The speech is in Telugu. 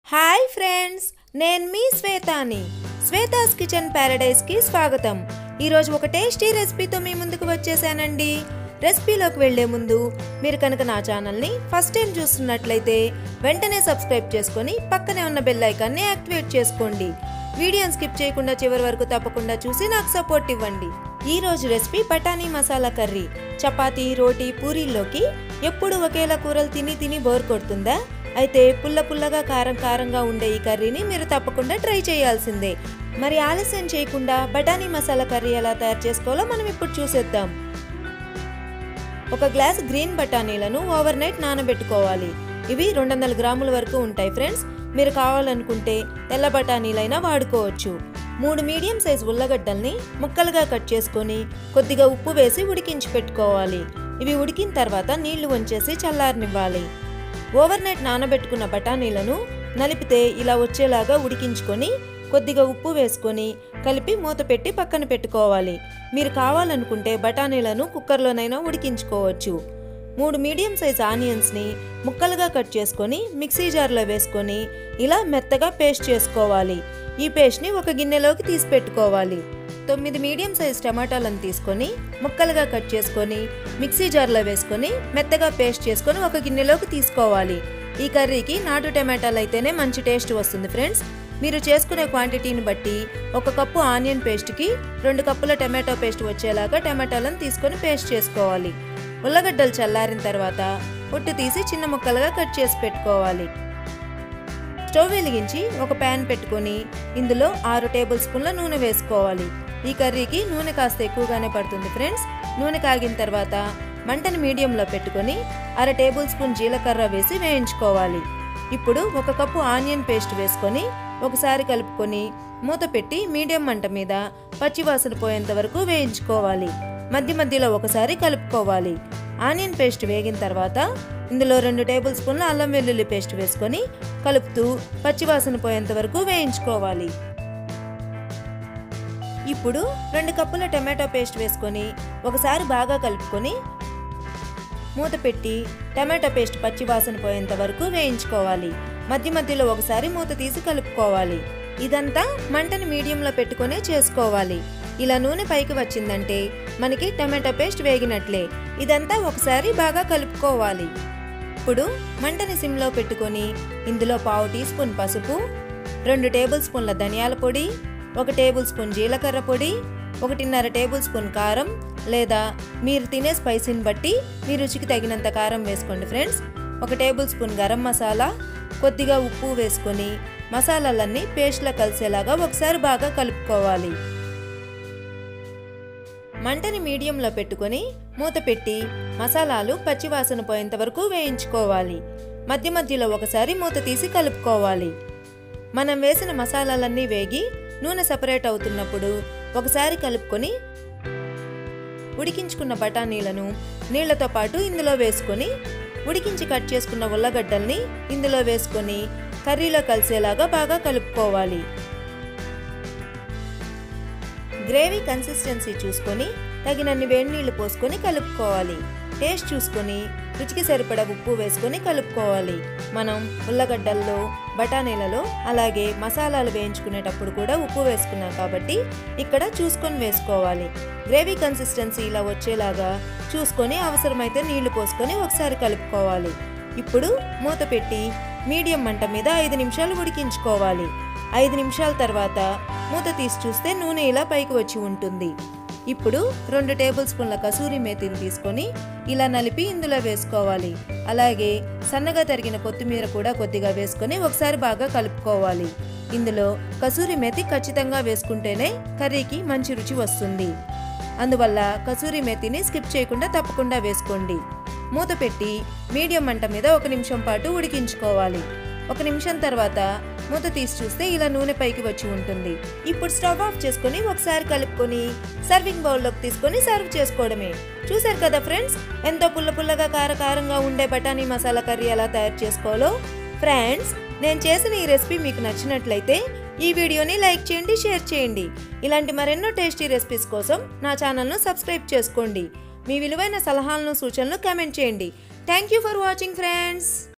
హాయ్ ఫ్రెండ్స్ నేను మీ శ్వేతాని శ్వేతాస్ కిచెన్ ప్యారడైజ్కి స్వాగతం ఈరోజు ఒక టేస్టీ రెసిపీతో మీ ముందుకు వచ్చేసానండి రెసిపీలోకి వెళ్లే ముందు మీరు కనుక నా ఛానల్ని ఫస్ట్ టైం చూస్తున్నట్లయితే వెంటనే సబ్స్క్రైబ్ చేసుకొని పక్కనే ఉన్న బెల్ ఐకాన్ని యాక్టివేట్ చేసుకోండి వీడియోని స్కిప్ చేయకుండా చివరి వరకు తప్పకుండా చూసి నాకు సపోర్ట్ ఇవ్వండి ఈ రోజు రెసిపీ బఠానీ మసాలా కర్రీ చపాతీ రోటీ పూరీల్లోకి ఎప్పుడు ఒకేలా కూరలు తిని తిని బోర్ కొడుతుందా అయితే పుల్ల పుల్లగా కారం కారంగా ఉండే ఈ కర్రీని మీరు తప్పకుండా ట్రై చేయాల్సిందే మరి ఆలస్యం చేయకుండా బఠానీ మసాలా కర్రీ ఎలా తయారు చేసుకోవాలో మనం ఇప్పుడు చూసేద్దాం ఒక గ్లాస్ గ్రీన్ బఠానీలను ఓవర్ నైట్ నానబెట్టుకోవాలి ఇవి రెండు వందల గ్రాముల వరకు ఉంటాయి ఫ్రెండ్స్ మీరు కావాలనుకుంటే తెల్ల బఠానీలైనా వాడుకోవచ్చు మూడు మీడియం సైజ్ ఉల్లగడ్డల్ని ముక్కలుగా కట్ చేసుకొని కొద్దిగా ఉప్పు వేసి ఉడికించి పెట్టుకోవాలి ఇవి ఉడికిన తర్వాత నీళ్లు వంచేసి చల్లారనివ్వాలి ఓవర్ నైట్ నానబెట్టుకున్న బఠానీలను నలిపితే ఇలా వచ్చేలాగా ఉడికించుకొని కొద్దిగా ఉప్పు వేసుకొని కలిపి మూత పెట్టి పక్కన పెట్టుకోవాలి మీరు కావాలనుకుంటే బఠానీలను కుక్కర్లోనైనా ఉడికించుకోవచ్చు మూడు మీడియం సైజ్ ఆనియన్స్ని ముక్కలుగా కట్ చేసుకొని మిక్సీ జార్లో వేసుకొని ఇలా మెత్తగా పేస్ట్ చేసుకోవాలి ఈ పేస్ట్ని ఒక గిన్నెలోకి తీసి పెట్టుకోవాలి తొమ్మిది మీడియం సైజ్ టమాటాలను తీసుకొని ముక్కలుగా కట్ చేసుకొని మిక్సీ జార్లో వేసుకొని మెత్తగా పేస్ట్ చేసుకొని ఒక గిన్నెలోకి తీసుకోవాలి ఈ కర్రీకి నాటు టమాటాలు అయితేనే మంచి టేస్ట్ వస్తుంది ఫ్రెండ్స్ మీరు చేసుకునే క్వాంటిటీని బట్టి ఒక కప్పు ఆనియన్ పేస్ట్కి రెండు కప్పుల టమాటో పేస్ట్ వచ్చేలాగా టమాటాలను తీసుకొని పేస్ట్ చేసుకోవాలి ఉల్లగడ్డలు చల్లారిన తర్వాత పొట్టు తీసి చిన్న ముక్కలుగా కట్ చేసి పెట్టుకోవాలి స్టవ్ వెలిగించి ఒక ప్యాన్ పెట్టుకొని ఇందులో ఆరు టేబుల్ స్పూన్ల నూనె వేసుకోవాలి ఈ కర్రీకి నూనె కాస్త ఎక్కువగానే పడుతుంది ఫ్రెండ్స్ నూనె కాగిన తర్వాత మంటని మీడియంలో పెట్టుకొని అర టేబుల్ స్పూన్ జీలకర్ర వేసి వేయించుకోవాలి ఇప్పుడు ఒక కప్పు ఆనియన్ పేస్ట్ వేసుకొని ఒకసారి కలుపుకొని మూత పెట్టి మీడియం మంట మీద పచ్చివాసన పోయేంత వరకు వేయించుకోవాలి మధ్య మధ్యలో ఒకసారి కలుపుకోవాలి ఆనియన్ పేస్ట్ వేగిన తర్వాత ఇందులో రెండు టేబుల్ స్పూన్ల అల్లం వెల్లుల్లి పేస్ట్ వేసుకొని కలుపుతూ పచ్చివాసన పోయేంత వరకు వేయించుకోవాలి ఇప్పుడు రెండు కప్పుల టమాటో పేస్ట్ వేసుకొని ఒకసారి బాగా కలుపుకొని మూత పెట్టి టమాటో పేస్ట్ పచ్చివాసన పోయేంత వరకు వేయించుకోవాలి మధ్య మధ్యలో ఒకసారి మూత తీసి కలుపుకోవాలి ఇదంతా మంటని మీడియంలో పెట్టుకునే చేసుకోవాలి ఇలా నూనె పైకి వచ్చిందంటే మనకి టమాటో పేస్ట్ వేగినట్లే ఇదంతా ఒకసారి బాగా కలుపుకోవాలి ఇప్పుడు మంటని సిమ్లో పెట్టుకొని ఇందులో పావు టీ స్పూన్ పసుపు రెండు టేబుల్ స్పూన్ల ధనియాల పొడి ఒక టేబుల్ స్పూన్ జీలకర్ర పొడి ఒకటిన్నర టేబుల్ స్పూన్ కారం లేదా మీరు తినే స్పైసీని బట్టి మీ రుచికి తగినంత కారం వేసుకోండి ఫ్రెండ్స్ ఒక టేబుల్ స్పూన్ గరం మసాలా కొద్దిగా ఉప్పు వేసుకొని మసాలాలన్నీ పేస్ట్లో కలిసేలాగా ఒకసారి బాగా కలుపుకోవాలి మంటని మీడియంలో పెట్టుకొని మూత పెట్టి మసాలాలు పచ్చివాసన పోయేంత వరకు వేయించుకోవాలి మధ్య మధ్యలో ఒకసారి మూత తీసి కలుపుకోవాలి మనం వేసిన మసాలాలన్నీ వేగి నూనె సపరేట్ అవుతున్నప్పుడు ఒకసారి కలుపుకొని ఉడికించుకున్న బఠానీలను నీళ్లతో పాటు ఇందులో వేసుకొని ఉడికించి కట్ చేసుకున్న ఉల్లగడ్డల్ని ఇందులో వేసుకొని కర్రీలో కలిసేలాగా బాగా కలుపుకోవాలి గ్రేవీ కన్సిస్టెన్సీ చూసుకొని తగినన్ని వేడి నీళ్లు పోసుకొని కలుపుకోవాలి టేస్ట్ చూసుకొని రుచికి సరిపడా ఉప్పు వేసుకొని కలుపుకోవాలి మనం ఉల్లగడ్డల్లో బఠానీలలో అలాగే మసాలాలు వేయించుకునేటప్పుడు కూడా ఉప్పు వేసుకున్నాం కాబట్టి ఇక్కడ చూసుకొని వేసుకోవాలి గ్రేవీ కన్సిస్టెన్సీ ఇలా వచ్చేలాగా చూసుకొని అవసరమైతే నీళ్లు పోసుకొని ఒకసారి కలుపుకోవాలి ఇప్పుడు మూత పెట్టి మీడియం మంట మీద ఐదు నిమిషాలు ఉడికించుకోవాలి ఐదు నిమిషాల తర్వాత మూత తీసి చూస్తే నూనె ఇలా పైకి వచ్చి ఉంటుంది ఇప్పుడు రెండు టేబుల్ స్పూన్ల కసూరి మేతిని తీసుకొని ఇలా నలిపి ఇందులో వేసుకోవాలి అలాగే సన్నగా తరిగిన కొత్తిమీర కూడా కొద్దిగా వేసుకొని ఒకసారి బాగా కలుపుకోవాలి ఇందులో కసూరి మేతి ఖచ్చితంగా వేసుకుంటేనే కర్రీకి మంచి రుచి వస్తుంది అందువల్ల కసూరి మేతిని స్కిప్ చేయకుండా తప్పకుండా వేసుకోండి మూత పెట్టి మీడియం మంట మీద ఒక నిమిషం పాటు ఉడికించుకోవాలి ఒక నిమిషం తర్వాత మూత తీసి చూస్తే ఇలా నూనె పైకి వచ్చి ఉంటుంది ఇప్పుడు స్టవ్ ఆఫ్ చేసుకొని ఒకసారి కలుపుకొని సర్వింగ్ బౌల్లోకి తీసుకొని సర్వ్ చేసుకోవడమే చూసారు కదా ఫ్రెండ్స్ ఎంతో పుల్ల పుల్లగా కారకారంగా ఉండే బఠానీ మసాలా కర్రీ ఎలా తయారు చేసుకోవాలో ఫ్రెండ్స్ నేను చేసిన ఈ రెసిపీ మీకు నచ్చినట్లయితే ఈ వీడియోని లైక్ చేయండి షేర్ చేయండి ఇలాంటి మరెన్నో టేస్టీ రెసిపీస్ కోసం నా ఛానల్ను సబ్స్క్రైబ్ చేసుకోండి మీ విలువైన సలహాలను సూచనలు కామెంట్ చేయండి thank you for watching friends